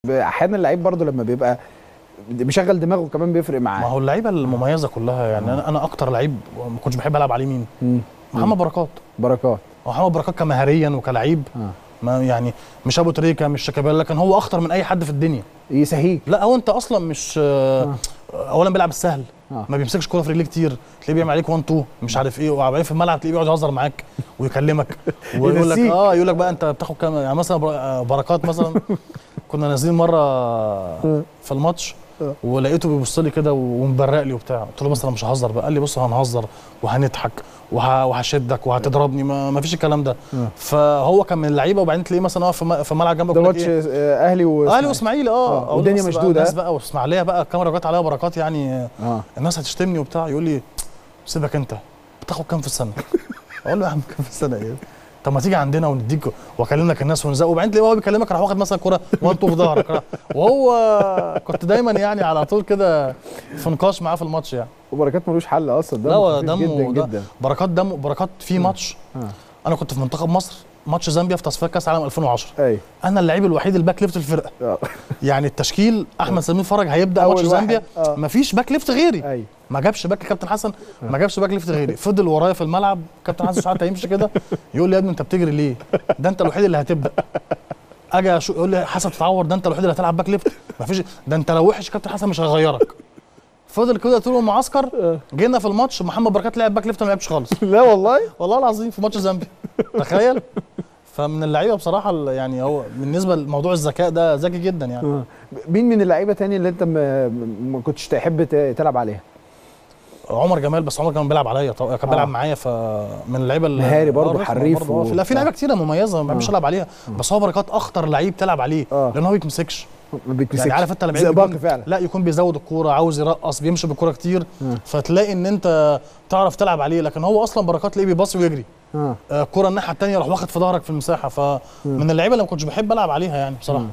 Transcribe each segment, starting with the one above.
احيانا اللعيب برضه لما بيبقى مشغل دماغه كمان بيفرق ما معاه هو اللعيبه المميزه كلها يعني انا انا اكتر لعيب ما كنتش بحب العب عليه مين مم. محمد بركات بركات هو محمد بركات كمهاريا وكلعيب آه. ما يعني مش ابو تريكه مش شيكابالا لكن هو اخطر من اي حد في الدنيا يسهيك لا هو انت اصلا مش آه. اولا بيلعب السهل آه. ما بيمسكش كوره في رجليه كتير تلاقيه بيعمل عليك 1 2 مش عارف ايه وبعدين في الملعب تلاقيه بيقعد يهزر معاك ويكلمك ويقول لك ينسيك. اه يقول لك بقى انت بتاخد كام يعني مثلا بر- آه، بركات مثلا كنا نازلين مره في الماتش آه. ولقيته بيبص لي كده ومبرق لي وبتاع قلت له بس انا مش ههزر بقى قال لي بص هنهزر وهنضحك وه- وهشدك وهتضربني ما, ما فيش الكلام ده آه. فهو كان من اللعيبه وبعدين تلاقيه مثلا واقف في م- في الملعب جنبك ده يقول لك ماتش إيه؟ آه، اهلي و اهلي واسماعيلي اه آه، أقول والدنيا بس بقى مشدودة، الناس ها؟ بقى واسماعيليه بقى الكاميرا جت عليها بركات يعني اه الناس هتشتمني وبتاع يقول لي سيبك انت بتاخد كام في السنه؟ اقول له يا عم كام في السنه ايه؟ طب ما تيجي عندنا ونديك واكلم لك الناس ونزق وبعدين تلاقيه هو بيكلمك راح واخد مثلا كوره وانتو في ظهرك راح- وهو كنت دايما يعني على طول كده في نقاش معاه في الماتش يعني وبركات ملوش حل اصلا لا هو خفيف دمه جدا ده- جدا بركات دمه بركات في ماتش آه. انا كنت في منتخب مصر ماتش زامبيا في تصفيات كاس عالم 2010 ايوه انا اللعيب الوحيد الباك ليفت الفرقه آه. يعني التشكيل احمد سمير فرج هيبدا أول ماتش واحد. زامبيا آه. مفيش باك ليفت غيري ايوه ما جابش باك كابتن حسن ما جابش باك ليفت غيري فضل ورايا في الملعب كابتن حسن ساعات هيمشي كده يقول لي يا ابني انت بتجري ليه ده انت الوحيد اللي هتبدا اجي أشو... يقول لي حسن تتعور ده انت الوحيد اللي هتلعب باك ليفت ما فيش ده انت لو وحش كابتن حسن مش هيغيرك فضل كده طول المعسكر جينا في الماتش محمد بركات لعب باك ليفت ما لعبش خالص لا والله والله العظيم في ماتش زامبيا تخيل فمن اللعيبه بصراحه ال- يعني هو بالنسبه لموضوع الذكاء ده ذكي جدا يعني آه. مين من اللعيبه تاني اللي انت ما, ما كنتش تحب ت- تلعب عليها عمر جمال بس عمر كان بيلعب عليا طبعا كان آه. بيلعب معايا فمن اللعيبه ال- مهاري برضه، آه، الرخمة حريف برضه. آه، في- لا في وبتاع. لعيبه كتيره مميزه ما بحبش آه. العب عليها بس هو بركات اخطر لعيب تلعب عليه آه. لان هو ما بيتمسكش ما بيتمسكش يعني عارف انت لما لعيب زئبق يكون- فعلا لا يكون بيزود الكوره عاوز يرقص بيمشي بالكوره كتير آه. فتلاقي ان انت تعرف تلعب عليه لكن هو اصلا بركات تلاقيه بيباصي ويجري اه آه، الكوره الناحيه الثانيه يروح واخد في ظهرك في المساحه فمن اللعيبه اللي ما كنتش بحب العب عليها يعني بصراحه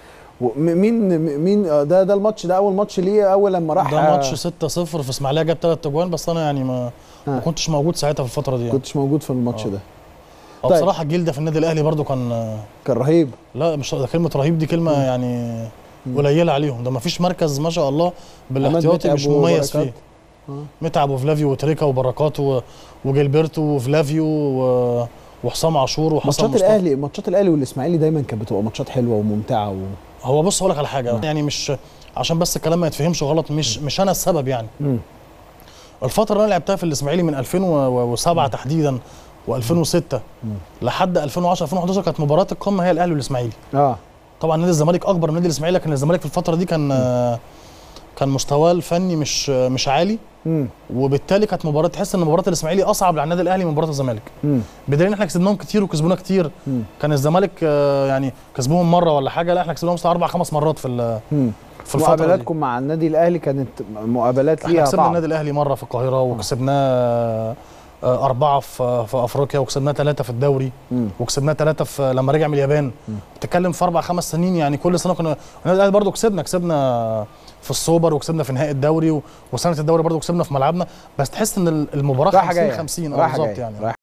مين مين آه، ده ده الماتش ده اول ماتش ليه اول لما راح ده آه، ماتش 6-0 في اسماعيليه جاب ثلاث اجوان بس انا يعني ما ما آه. كنتش موجود ساعتها في الفتره دي يعني. كنتش موجود في الماتش آه. ده هو طيب. بصراحه الجيل ده في النادي الاهلي برضو كان كان رهيب لا مش ده كلمه رهيب دي كلمه يعني قليله عليهم ده ما فيش مركز ما شاء الله بالاحتياطي متعب مش مميز وبركات. فيه آه. متعب وفلافيو وتريكا وبركات و- وجilberto وفلافيو و- وحسام عاشور وحسن ماتشات مصطفى الاهلي ماتشات الاهلي والاسماعيلي دايما كانت بتبقى ماتشات حلوه وممتعه و... هو بص اقول لك على حاجه يعني مش عشان بس الكلام ما يتفهمش غلط مش مش انا السبب يعني مم. الفتره اللي انا لعبتها في الاسماعيلي من 2007 تحديدا و2006 لحد 2010 2011 كانت مباراه القمه هي الاهلي والاسماعيلي اه طبعا نادي الزمالك اكبر من نادي الاسماعيلي لكن الزمالك في الفتره دي كان آه، كان مستواه الفني مش آه، مش عالي امم وبالتالي كانت مباراه تحس ان مباراه الاسماعيلي اصعب على النادي الاهلي من مباراه الزمالك امم بدليل ان احنا كسبناهم كتير وكسبونا كتير مم. كان الزمالك آه، يعني كسبوهم مره ولا حاجه لا احنا كسبناهم مثلا اربع خمس مرات في ال- امم في الفتره دي مقابلاتكم مع النادي الاهلي كانت مقابلات احنا ليها كسبنا طعم النادي الاهلي مره في القاهره وكسبناه آه، أربعة في في أفريقيا وكسبناه ثلاثة في الدوري مم. وكسبناه ثلاثة في لما رجع من اليابان بتتكلم في أربع خمس سنين يعني كل سنة كنا النادي الأهلي برضه كسبنا كسبنا في السوبر وكسبنا في نهائي الدوري و- وسنة الدوري برضه كسبنا في ملعبنا بس تحس إن المباراة رايحة 50 جاية. 50 اه رايحة بالظبط جاية. يعني رايحة